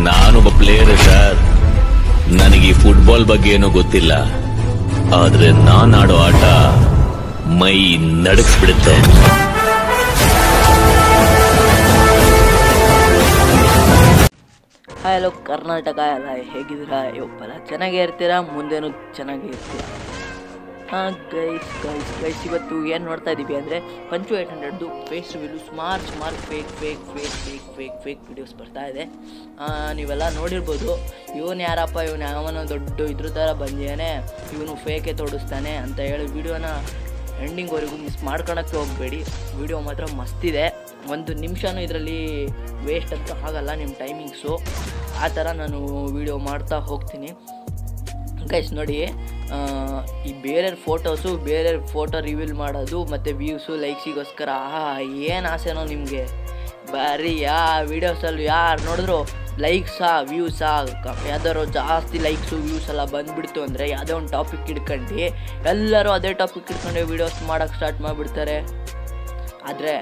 ನಾನೊಬ್ಬ player sir ನನಗೆ ಈ ಫುಟ್ಬಾಲ್ ಬಗ್ಗೆ ಏನೂ ಗೊತ್ತಿಲ್ಲ ಆದ್ರೆ ನಾನ್ ಆಡೋ ಆಟ ಮೈ ನಡಗಿಸ್ಬಿಡುತ್ತೆ ಹಾಯ್ ಹಲೋ ಕರ್ನಾಟಕ ಎಲ್ಲ ಹೇಗಿದ್ದೀರಾ ಒಪ್ಪಲ್ಲ ಚೆನ್ನಾಗೇ ಇರ್ತೀರಾ ಮುಂದೆನೂ ಚೆನ್ನಾಗೇ ಇರ್ತೀರಾ ಹಾಂ ಗೈಸ್ ಗೈಸ್ ಗೈಸ್ ಇವತ್ತು ಏನು ನೋಡ್ತಾ ಇದ್ದೀವಿ ಅಂದರೆ punch eight hundred face review ಸುಮಾರು ಸುಮಾರು fake fake fake fake fake fake videos ಬರ್ತಾ ಇದೆ ಆ, ನೀವೆಲ್ಲ ನೋಡಿರ್ಬೋದು ಇವನು ಯಾರಪ್ಪ ಇವನು ಯಾವನೋ ದೊಡ್ಡ ಇದ್ರ ಥರ ಬಂದಿದ್ದಾನೆ ಇವನು ಫೇಕೆ ತೋಡಿಸ್ತಾನೆ ಅಂತ ಹೇಳಿ ವಿಡಿಯೋನ ಎಂಡಿಂಗ್ವರೆಗೂ ಮಿಸ್ ಮಾಡ್ಕೊಳಕ್ಕೆ ಹೋಗಬೇಡಿ ವಿಡಿಯೋ ಮಾತ್ರ ಮಸ್ತಿದೆ ಒಂದು ನಿಮಿಷನೂ ಇದರಲ್ಲಿ ವೇಸ್ಟ್ ಅಂತೂ ಆಗಲ್ಲ ನಿಮ್ಮ ಟೈಮಿಂಗ್ಸು ಆ ಥರ ನಾನು ವಿಡಿಯೋ ಮಾಡ್ತಾ ಹೋಗ್ತೀನಿ ಗೈಸ್ ನೋಡಿ ಆ, ಈ ಬೇರೆ ಫೋಟೋಸು ಬೇರೆ ಫೋಟೋ ರಿವೀಲ್ ಮಾಡೋದು ಮತ್ತು ವ್ಯೂಸು ಲೈಕ್ಸಿಗೋಸ್ಕರ ಆಹಾ ಏನು ಆಸೆನೋ ನಿಮಗೆ ಬರೀ ಯಾ ವೀಡಿಯೋಸಲ್ಲಿ ಯಾರು ನೋಡಿದ್ರು ಲೈಕ್ಸಾ ವ್ಯೂಸಾ ಯಾವ್ದಾದ್ರು ಜಾಸ್ತಿ ಲೈಕ್ಸು ವ್ಯೂಸ್ ಎಲ್ಲ ಬಂದುಬಿಡ್ತು ಅಂದರೆ ಯಾವುದೋ ಒಂದು ಟಾಪಿಕ್ ಹಿಡ್ಕೊಂಡು ಎಲ್ಲರೂ ಅದೇ ಟಾಪಿಕ್ ಹಿಡ್ಕೊಂಡು ವೀಡಿಯೋಸ್ ಮಾಡೋಕ್ಕೆ ಸ್ಟಾರ್ಟ್ ಮಾಡಿಬಿಡ್ತಾರೆ ಆದರೆ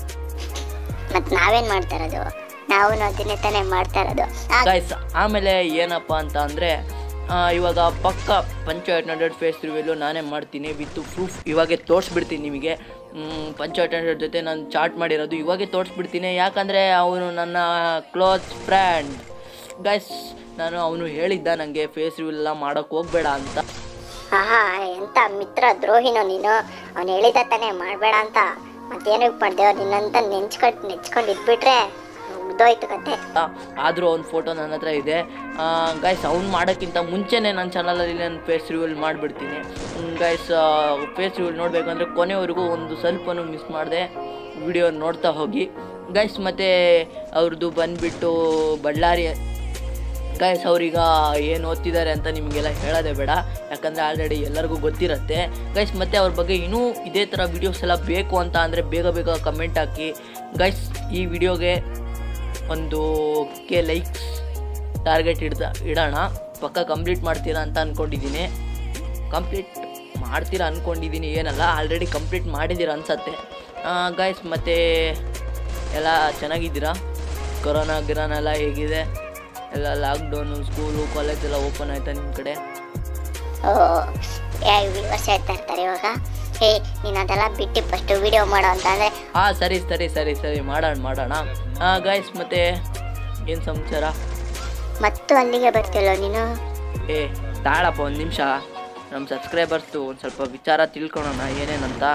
ಮತ್ ನಾವೇನ್ ಮಾಡ್ತಾ ಇರೋದು ನಾವು ಅದನ್ನೇ ತಾನೇ ಮಾಡ್ತಾ ಇರೋದು ಆ- ಗೈಸ್ ಆಮೇಲೆ ಏನಪ್ಪ ಅಂತ ಅಂದರೆ ಇವಾಗ ಪಕ್ಕ ಪಂಚ ಏಟ್ ಹಂಡ್ರೆಡ್ ಫೇಸ್ ರಿವ್ಯೂಲು ನಾನೇ ಮಾಡ್ತೀನಿ ವಿತ್ ಪ್ರೂಫ್ ಇವಾಗೆ ತೋರಿಸ್ಬಿಡ್ತೀನಿ ನಿಮಗೆ ಮ್, ಪಂಚ ಏಟ್ ಹಂಡ್ರೆಡ್ ಜೊತೆ ನಾನು ಚಾಟ್ ಮಾಡಿರೋದು ಇವಾಗೆ ತೋರಿಸ್ಬಿಡ್ತೀನಿ ಯಾಕಂದರೆ ಅವನು ನನ್ನ ಕ್ಲೋಸ್ ಫ್ರೆಂಡ್ ಗೈಸ್ ನಾನು ಅವನು ಹೇಳಿದ್ದ ನನಗೆ ಫೇಸ್ ರಿವ್ಯೂ ಎಲ್ಲ ಮಾಡೋಕ್ಕೆ ಹೋಗಬೇಡ ಅಂತ ಆಹಾ ಎಂತ ಮಿತ್ರ ದ್ರೋಹಿನೋ ನೀನು ಅವ್ನು ಹೇಳಿದ ತಾನೇ ಮಾಡಬೇಡ ಅಂತ ಮತ್ತೇನಕ್ಕೆ ಮಾಡ್ದೇವ ನಿನ್ನಂತ ನೆಂಚ್ಕೊಂಡು ನೆಚ್ಕೊಂಡು ಇದ್ಬಿಟ್ರೆ ಮುಗ್ದೋಯ್ತು ಕತೆ ಆದರೂ ಅವ್ನ ಫೋಟೋ ನನ್ನ ಹತ್ರ ಇದೆ ಗೈಸ್ ಅವ್ನು ಮಾಡೋಕ್ಕಿಂತ ಮುಂಚೆನೇ ನನ್ನ ಚಾನಲಲ್ಲಿ ನಾನು ಫೇಸ್ ರಿವ್ಯೂಲ್ ಮಾಡಿಬಿಡ್ತೀನಿ ಗೈಸ್ ಫೇಸ್ ರಿವ್ಯೂಲ್ ನೋಡಬೇಕಂದ್ರೆ ಕೊನೆವರೆಗೂ ಒಂದು ಸ್ವಲ್ಪನೂ ಮಿಸ್ ಮಾಡಿದೆ ವಿಡಿಯೋ ನೋಡ್ತಾ ಹೋಗಿ ಗೈಸ್ ಮತ್ತು ಅವ್ರದ್ದು ಬಂದುಬಿಟ್ಟು ಬಳ್ಳಾರಿ ಗೈಸ್ ಅವ್ರೀಗ ಏನು ಓದ್ತಿದ್ದಾರೆ ಅಂತ ನಿಮಗೆಲ್ಲ ಹೇಳೋದೇ ಬೇಡ ಯಾಕಂದರೆ ಆಲ್ರೆಡಿ ಎಲ್ಲರಿಗೂ ಗೊತ್ತಿರುತ್ತೆ ಗೈಸ್ ಮತ್ತು ಅವ್ರ ಬಗ್ಗೆ ಇನ್ನೂ ಇದೇ ಥರ ವೀಡಿಯೋಸ್ ಎಲ್ಲ ಬೇಕು ಅಂತ ಅಂದರೆ ಬೇಗ ಬೇಗ ಕಮೆಂಟ್ ಹಾಕಿ ಗೈಸ್ ಈ ವಿಡಿಯೋಗೆ ಒಂದು ಕೆ ಲೈಕ್ಸ್ ಟಾರ್ಗೆಟ್ ಇಡ್ದ ಇಡೋಣ ಪಕ್ಕ ಕಂಪ್ಲೀಟ್ ಮಾಡ್ತೀರಾ ಅಂತ ಅಂದ್ಕೊಂಡಿದ್ದೀನಿ ಕಂಪ್ಲೀಟ್ ಮಾಡ್ತೀರಾ ಅಂದ್ಕೊಂಡಿದ್ದೀನಿ ಏನಲ್ಲ ಆಲ್ರೆಡಿ ಕಂಪ್ಲೀಟ್ ಮಾಡಿದ್ದೀರಾ ಅನ್ಸತ್ತೆ ಗೈಸ್ ಮತ್ತು ಎಲ್ಲ ಚೆನ್ನಾಗಿದ್ದೀರಾ ಕೊರೋನಾ ಗಿರೋನ ಎಲ್ಲ ಹೇಗಿದೆ ಎಲ್ಲ ಲಾಕ್ಡೌನು ಸ್ಕೂಲು ಕಾಲೇಜ್ ಎಲ್ಲ ಓಪನ್ ಆಯ್ತಾ ನಿಮ್ಮ ಕಡೆ ಓ ವ್ಯೂವರ್ಸ್ ಹೇಳ್ತಾ ಇರ್ತಾರೆ ಇವಾಗ ಹೇ ನೀನು ಅದೆಲ್ಲ ಬಿಟ್ಟು ಫಸ್ಟ್ ವಿಡಿಯೋ ಮಾಡೋ ಅಂತ ಅಂದರೆ ಹಾಂ ಸರಿ ಸರಿ ಸರಿ ಸರಿ ಮಾಡೋಣ ಮಾಡೋಣ ಹಾಂ ಗೈಸ್ ಮತ್ತು ಏನು ಸಮಾಚಾರ ಮತ್ತು ಅಲ್ಲಿಗೆ ಬರ್ತಿಲ್ಲೋ ನೀನು ಏ ತಾಳಪ್ಪ ಒಂದು ನಿಮಿಷ ನಮ್ಮ ಸಬ್ಸ್ಕ್ರೈಬರ್ಸ್ದು ಒಂದು ಸ್ವಲ್ಪ ವಿಚಾರ ತಿಳ್ಕೊಳೋಣ ಏನೇನಂತ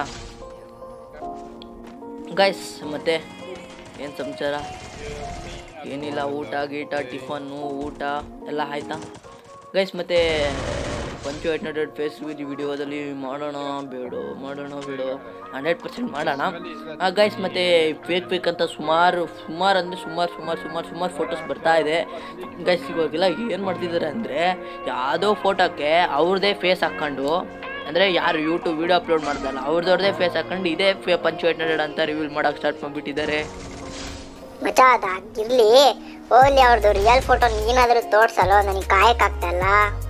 ಗೈಸ್ ಮತ್ತೆ ಏನು ಸಮಾಚಾರ ಏನಿಲ್ಲ ಊಟ ಗೀಟ ಟಿಫನ್ನು ಊಟ ಎಲ್ಲ ಆಯ್ತಾ ಗೈಸ್ ಮತ್ತೆ punch eight hundred face with ವಿಡಿಯೋದಲ್ಲಿ ಮಾಡೋಣ ಬೇಡೋ ಮಾಡೋಣ ಬೇಡೋ ಹಂಡ್ರೆಡ್ ಪರ್ಸೆಂಟ್ ಮಾಡೋಣ ಗೈಸ್ ಮತ್ತೆ ಫೇಕ್ ಫೇಕ್ ಅಂತ ಸುಮಾರು ಸುಮಾರು ಅಂದರೆ ಸುಮಾರು ಸುಮಾರು ಸುಮಾರು ಸುಮಾರು ಫೋಟೋಸ್ ಬರ್ತಾ ಇದೆ ಗೈಸ್ ಇವಾಗೆಲ್ಲ ಏನು ಮಾಡ್ತಿದ್ದಾರೆ ಅಂದರೆ ಯಾವುದೋ ಫೋಟೋಕ್ಕೆ ಅವ್ರದ್ದೇ ಫೇಸ್ ಹಾಕ್ಕೊಂಡು ಅಂದರೆ ಯಾರು ಯೂಟ್ಯೂಬ್ ವೀಡಿಯೋ ಅಪ್ಲೋಡ್ ಮಾಡ್ದಲ್ಲ ಅವ್ರದವ್ರದ್ದೇ ಫೇಸ್ ಹಾಕೊಂಡು ಇದೇ ಫೇ ಪಂಚು ಏಟ್ ಹಂಡ್ರೆಡ್ ಅಂತ ರಿವೀಲ್ ಮಾಡೋಕೆ ಸ್ಟಾರ್ಟ್ ಮಾಡಿಬಿಟ್ಟಿದ್ದಾರೆ ಮಚಾ ಅದಾಗಿರ್ಲಿ ಹೋಗ್ಲಿ ಅವ್ರದ್ದು ರಿಯಲ್ ಫೋಟೋ ನೀನಾದರೂ ತೋರ್ಸಲ್ಲೋ ನನಗೆ ಕಾಯಕ್ಕಾಗ್ತಲ್ಲ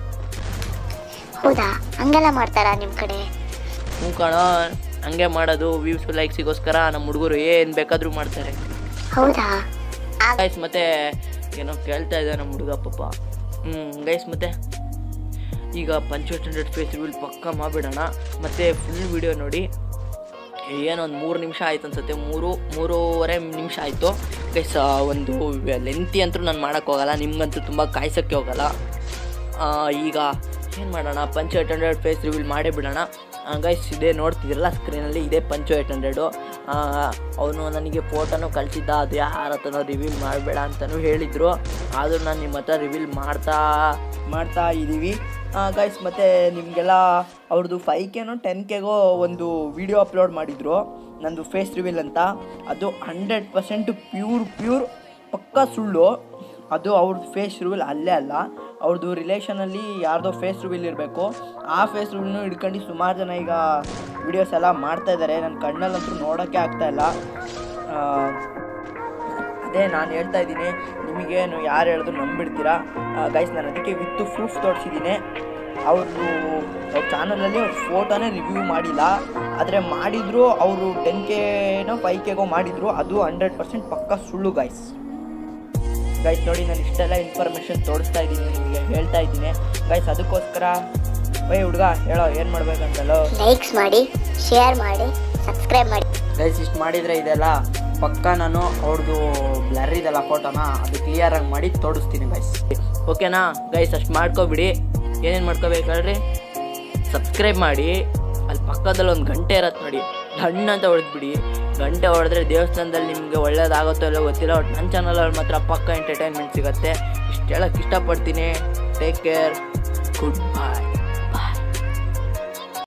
ಹೌದಾ ಹಂಗೆಲ್ಲ ಮಾಡ್ತಾರಾ ನಿಮ್ಮ ಕಡೆ ಹ್ಞೂ ಕಣೋ ಹಂಗೆ ಮಾಡೋದು ವ್ಯೂಸ್ ಲೈಕ್ಸಿಗೋಸ್ಕರ ನಮ್ಮ ಹುಡುಗರು ಏನು ಬೇಕಾದರೂ ಮಾಡ್ತಾರೆ ಹೌದಾ ಆ- ಗೈಸ್ ಮತ್ತೆ ಏನೋ ಕೇಳ್ತಾ ಇದೆ ನಮ್ಮ ಹುಡುಗ ಪಾಪ ಹ್ಞೂ ಗೈಸ್ ಮತ್ತೆ ಈಗ ಪಂಚವಟ್ ಹಂಡ್ರೆಡ್ ಫೇಸ್ ರಿವೀಲ್ ಪಕ್ಕ ಮಾಡಿಬಿಡೋಣ ಮತ್ತು ಫುಲ್ ವಿಡಿಯೋ ನೋಡಿ ಏನೊಂದು ಮೂರು ನಿಮಿಷ ಆಯ್ತು ಅನ್ಸುತ್ತೆ ಮೂರು ಮೂರುವರೆ ನಿಮಿಷ ಆಯಿತು ಗೈಸ್ ಒಂದು ಲೆಂತಿ ಅಂತೂ ನಾನು ಮಾಡೋಕ್ಕೋಗಲ್ಲ ನಿಮ್ಗಂತೂ ತುಂಬ ಕಾಯ್ಸೋಕ್ಕೆ ಹೋಗಲ್ಲ ಆ, ಈಗ ಏನು ಮಾಡೋಣ ಪಂಚ ಏಟ್ ಹಂಡ್ರೆಡ್ ಫೇಸ್ ರಿವೀಲ್ ಮಾಡೇ ಬಿಡೋಣ ಗೈಸ್ ಇದೇ ನೋಡ್ತಿದ್ದೀರಲ್ಲ ಸ್ಕ್ರೀನಲ್ಲಿ ಇದೇ ಪಂಚು ಏಟ್ ಹಂಡ್ರೆಡು ಅವನು ನನಗೆ ಫೋಟೋನು ಕಳಿಸಿದ್ದ ಅದು ಯಾರ ಹತ್ರನೋ ರಿವೀಲ್ ಮಾಡಬೇಡ ಅಂತಲೂ ಹೇಳಿದರು ಆದರೂ ನಾನು ನಿಮ್ಮ ಹತ್ರ ರಿವೀಲ್ ಮಾಡ್ತಾ ಮಾಡ್ತಾ ಇದ್ದೀವಿ ಗೈಸ್ ಮತ್ತು ನಿಮಗೆಲ್ಲ ಅವ್ರದ್ದು ಫೈವ್ ಕೆನೋ ಟೆನ್ ಕೆಗೋ ಒಂದು ವಿಡಿಯೋ ಅಪ್ಲೋಡ್ ಮಾಡಿದರು ನಂದು ಫೇಸ್ ರಿವೀಲ್ ಅಂತ ಅದು ಹಂಡ್ರೆಡ್ ಪರ್ಸೆಂಟ್ ಪ್ಯೂರ್ ಪ್ಯೂರ್ ಪಕ್ಕ ಸುಳ್ಳು ಅದು ಅವ್ರದ್ದು ಫೇಸ್ ರಿವೀಲ್ ಅಲ್ಲೇ ಅಲ್ಲ ಅವ್ರದ್ದು ರಿಲೇಷನಲ್ಲಿ ಯಾರ್ದೋ ಫೇಸ್ ರಿವೀಲ್ ಇರಬೇಕು ಆ ಫೇಸ್ ರಿವೀಲ್ನು ಹಿಡ್ಕೊಂಡು ಸುಮಾರು ಜನ ಈಗ ವಿಡಿಯೋಸ್ ಎಲ್ಲ ಮಾಡ್ತಾ ಇದ್ದಾರೆ ನನ್ನ ಕಣ್ಣಲ್ಲಂತೂ ನೋಡೋಕ್ಕೆ ಆಗ್ತಾ ಇಲ್ಲ ಆ, ಅದೇ ನಾನು ಹೇಳ್ತಾ ಇದ್ದೀನಿ ನಿಮಗೇನು ಯಾರು ಹೇಳಿದ್ರು ನಂಬಿಡ್ತೀರಾ ಗೈಸ್ ನಾನು ಅದಕ್ಕೆ ವಿತ್ ಪ್ರೂಫ್ ತೋರಿಸಿದ್ದೀನಿ ಅವ್ರದ್ದು ಅವ್ರ ಚಾನಲಲ್ಲಿ ಅವ್ರ ಫೋಟೋನೇ ರಿವ್ಯೂ ಮಾಡಿಲ್ಲ ಆದರೆ ಮಾಡಿದ್ರು ಅವರು ಟೆನ್ ಕೆನೋ ಫೈವ್ ಕೆಗೋ ಮಾಡಿದ್ರು ಅದು ಹಂಡ್ರೆಡ್ ಪರ್ಸೆಂಟ್ ಪಕ್ಕ ಸುಳ್ಳು ಗೈಸ್ ಗೈಸ್ ನೋಡಿ ನಾನು ಇಷ್ಟೆಲ್ಲ ಇನ್ಫಾರ್ಮೇಷನ್ ತೋರಿಸ್ತಾ ಇದ್ದೀನಿ ನಿಮಗೆ ಹೇಳ್ತಾ ಇದ್ದೀನಿ ಗೈಸ್ ಅದಕ್ಕೋಸ್ಕರ ಓಯ್ ಹುಡುಗ ಹೇಳೋ ಏನು ಮಾಡ್ಬೇಕಂತಲೋ ಲೈಕ್ಸ್ ಮಾಡಿ ಶೇರ್ ಮಾಡಿ ಸಬ್ಸ್ಕ್ರೈಬ್ ಮಾಡಿ ಗೈಸ್ ಇಷ್ಟು ಮಾಡಿದರೆ ಇದೆಲ್ಲ ಪಕ್ಕ ನಾನು ಅವ್ರದ್ದು ಬ್ಲರ್ ಇದೆಲ್ಲ ಫೋಟೋನ ಅದು ಕ್ಲಿಯರಾಗಿ ಮಾಡಿ ತೋರಿಸ್ತೀನಿ ಗೈಸ್ ಓಕೆನಾ ಗೈಸ್ ಅಷ್ಟು ಮಾಡ್ಕೊಬಿಡಿ ಏನೇನು ಮಾಡ್ಕೋಬೇಕು ಹೇಳ್ರಿ ಸಬ್ಸ್ಕ್ರೈಬ್ ಮಾಡಿ ಅಲ್ಲಿ ಪಕ್ಕದಲ್ಲಿ ಒಂದು ಗಂಟೆ ಇರತ್ತೆ ನೋಡಿ ಹಣ್ಣು ಅಂತ ಹೊಡೆದ್ಬಿಡಿ ಗಂಟೆ ಹೊಡೆದ್ರೆ ದೇವಸ್ಥಾನದಲ್ಲಿ ನಿಮಗೆ ಒಳ್ಳೇದಾಗುತ್ತೋ ಇಲ್ಲೋ ಗೊತ್ತಿಲ್ಲ ಒಟ್ಟು ನನ್ನ ಚಾನಲಲ್ಲಿ ಮಾತ್ರ ಪಕ್ಕ ಎಂಟರ್ಟೈನ್ಮೆಂಟ್ ಸಿಗುತ್ತೆ ಇಷ್ಟು ಹೇಳಕ್ಕೆ ಇಷ್ಟಪಡ್ತೀನಿ ಟೇಕ್ ಕೇರ್ ಗುಡ್ ಬಾಯ್